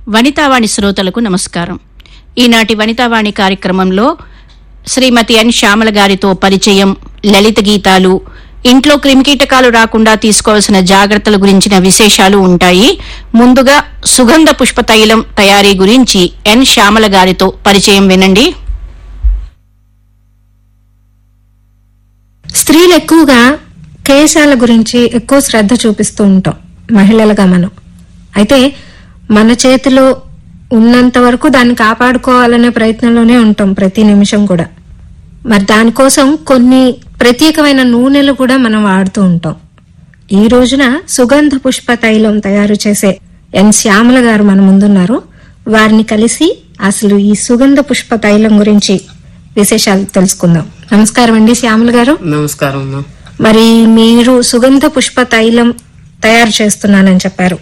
వనితావాణి శ్రోతలకు నమస్కారం ఈనాటి వనితావాణి కార్యక్రమంలో శ్రీమతి ఎన్ శ్యామల గారితో పరిచయం లలిత గీతాలు ఇంట్లో క్రిమికీటకాలు రాకుండా తీసుకోవాల్సిన జాగ్రత్తల గురించిన విశేషాలు ఉంటాయి ముందుగా సుగంధ పుష్ప తైలం తయారీ గురించి ఎన్ శ్యామల గారితో పరిచయం వినండి స్త్రీలు ఎక్కువగా కేశాల గురించి ఎక్కువ శ్రద్ధ చూపిస్తూ ఉంటాం మహిళలుగా మనం అయితే మన చేతిలో ఉన్నంత వరకు దాన్ని కాపాడుకోవాలనే ప్రయత్నంలోనే ఉంటాం ప్రతి నిమిషం కూడా మరి దానికోసం కొన్ని ప్రత్యేకమైన నూనెలు కూడా మనం వాడుతూ ఉంటాం ఈ రోజున సుగంధ పుష్ప తైలం తయారు చేసే ఎన్ శ్యామల గారు మన ముందున్నారు వారిని కలిసి అసలు ఈ సుగంధ పుష్ప తైలం గురించి విశేషాలు తెలుసుకుందాం నమస్కారం అండి శ్యామల గారు నమస్కారం అమ్మా మరి మీరు సుగంధ పుష్ప తైలం తయారు చేస్తున్నానని చెప్పారు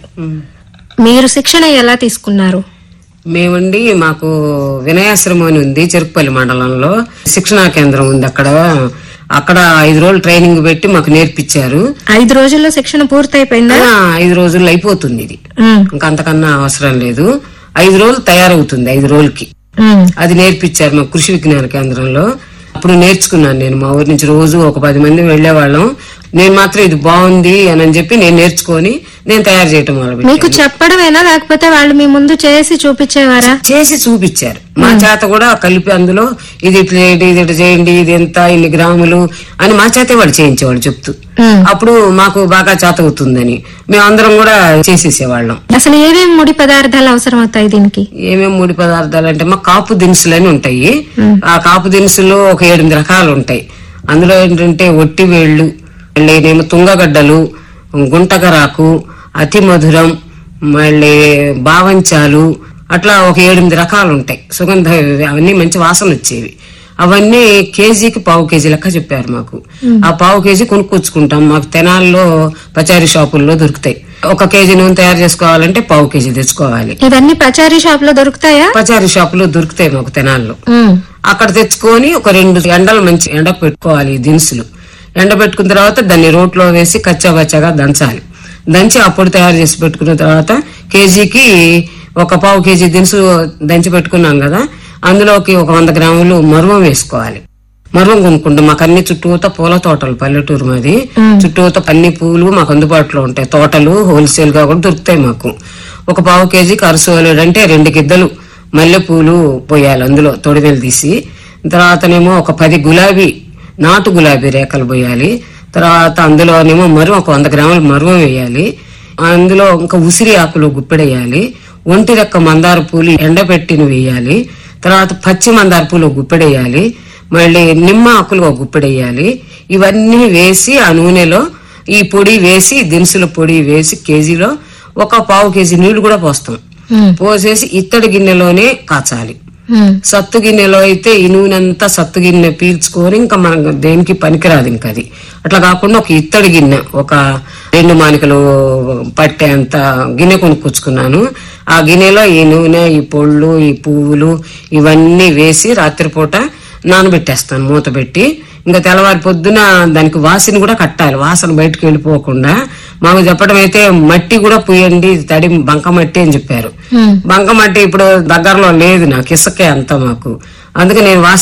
మీరు శిక్షణ ఎలా తీసుకున్నారు మేమండి మాకు వినయాశ్రమం అని ఉంది చెరుకుపల్లి మండలంలో శిక్షణా కేంద్రం ఉంది అక్కడ అక్కడ ఐదు రోజులు ట్రైనింగ్ పెట్టి మాకు నేర్పించారు ఐదు రోజుల్లో శిక్షణ పూర్తయిపోయిందా ఆ, ఐదు రోజుల్లో అయిపోతుంది ఇది ఉమ్, ఇంకా అంతకన్నా అవసరం లేదు ఐదు రోజులు తయారవుతుంది ఐదు రోజులకి ఉమ్, అది నేర్పించారు మా కృషి విజ్ఞాన కేంద్రంలో అప్పుడు నేర్చుకున్నాను నేను మా ఊరి నుంచి రోజు ఒక పది మంది వెళ్లేవాళ్ళం నేను మాత్రం ఇది బాగుంది అని అని చెప్పి నేను నేర్చుకొని నేను తయారు చేయటం మొదలుపెట్టాను మీకు చెప్పడమేనా లేకపోతే వాళ్ళు మీ ముందు చేసి చూపించేవారా చేసి చూపించారు మా చేత కూడా కలిపి అందులో ఇది ఇట్లా చేయండి ఇది ఇట్లా చేయండి ఇది ఎంత ఇన్ని గ్రాములు అని మా చేతే వాళ్ళు చేయించేవాళ్ళు చెప్తూ ఉమ్. అప్పుడు మాకు బాగా చేత అవుతుందని మేమందరం కూడా చేసేసేవాళ్ళం అసలు ఏమేమి ముడి పదార్థాలు అవసరం అవుతాయి దీనికి ఏమేమి ముడి పదార్థాలు అంటే మా కాపు దినుసులు అని ఉంటాయి ఆ కాపు దినుసులు ఒక ఎనిమిది రకాలు ఉంటాయి అందులో ఏంటంటే ఒట్టి వేళ్ళు మళ్ళీనేమో తుంగగడ్డలు గుంటకరాకు అతి మధురం మళ్ళీ బావంచాలు అట్లా ఒక ఎనిమిది రకాలు ఉంటాయి సుగంధ అవన్నీ మంచి వాసన వచ్చేవి అవన్నీ కేజీకి పావు కేజీ లెక్క చెప్పారు మాకు ఆ పావు కేజీ కొనుక్కొచ్చుకుంటాం మాకు తెనాల్లో పచారీ షాపుల్లో దొరుకుతాయి ఒక కేజీ నూనె తయారు చేసుకోవాలంటే పావు కేజీ తెచ్చుకోవాలి ఇవన్నీ పచారీ షాప్ లో దొరుకుతాయా పచారీ షాపులో దొరుకుతాయి మాకు తెనాల్లో ఉమ్, అక్కడ తెచ్చుకొని ఒక రెండు ఎండలు మంచి ఎండకు పెట్టుకోవాలి ఈ దినుసులు ఎండ పెట్టుకున్న తర్వాత దాన్ని రోట్లో వేసి కచ్చా బచ్చాగా దంచాలి దంచి అప్పుడు తయారు చేసి పెట్టుకున్న తర్వాత కేజీకి ఒక పావు కేజీ దినుసు దంచి పెట్టుకున్నాం కదా అందులోకి ఒక వంద గ్రాములు మరువం వేసుకోవాలి మరువం కొనుక్కుంటాం మాకు అన్ని చుట్టూతో పూల తోటలు పల్లెటూరు మాది చుట్టూతో అన్ని పూలు మాకు అందుబాటులో ఉంటాయి తోటలు హోల్సేల్ గా కూడా దొరుకుతాయి మాకు ఒక పావు కేజీకి అరసోలేడు అంటే రెండు గిద్దలు మల్లె పూలు పోయాలి అందులో తొడిమెలు తీసి తర్వాతనేమో ఒక పది గులాబీ నాటు గులాబీ రేఖలు పోయాలి తర్వాత అందులోనేమో మరువం ఒక వంద గ్రాముల మరువం వేయాలి అందులో ఇంకా ఉసిరి ఆకులు గుప్పెడేయాలి ఒంటి రెక్క మందార పూలు ఎండబెట్టిన వేయాలి తర్వాత పచ్చి మందార పూలు ఒక గుప్పెడేయాలి మళ్ళీ నిమ్మ ఆకులు ఒక గుప్పెడేయాలి ఇవన్నీ వేసి ఆ నూనెలో ఈ పొడి వేసి దినుసుల పొడి వేసి కేజీలో ఒక పావు కేజీ నీళ్లు కూడా పోస్తాం ఉమ్, పోసేసి ఇత్తడి గిన్నెలోనే కాచాలి ఉమ్, సత్తు గిన్నెలో అయితే ఈ నూనె అంతా సత్తు గిన్నె పీల్చుకొని ఇంకా మనకు దేనికి పనికిరాదు ఇంకా అది అట్లా కాకుండా ఒక ఇత్తడి గిన్నె ఒక రెండు మానికలు పట్టే అంత గిన్నె కొనుక్కొచ్చుకున్నాను ఆ గిన్నెలో ఈ నూనె ఈ పొళ్ళు ఈ పువ్వులు ఇవన్నీ వేసి రాత్రిపూట నానబెట్టేస్తాను మూత పెట్టి ఇంకా తెల్లవారి పొద్దున దానికి వాసన కూడా కట్టాలి వాసన బయటకు వెళ్ళిపోకుండా మాకు చెప్పడం అయితే మట్టి కూడా పూయండి తడి బంక మట్టి అని చెప్పారు ఉమ్. బంకమట్టి ఇప్పుడు దగ్గరలో లేదు నాకు ఇసుకే అంతా మాకు అందుకే నేను వాసన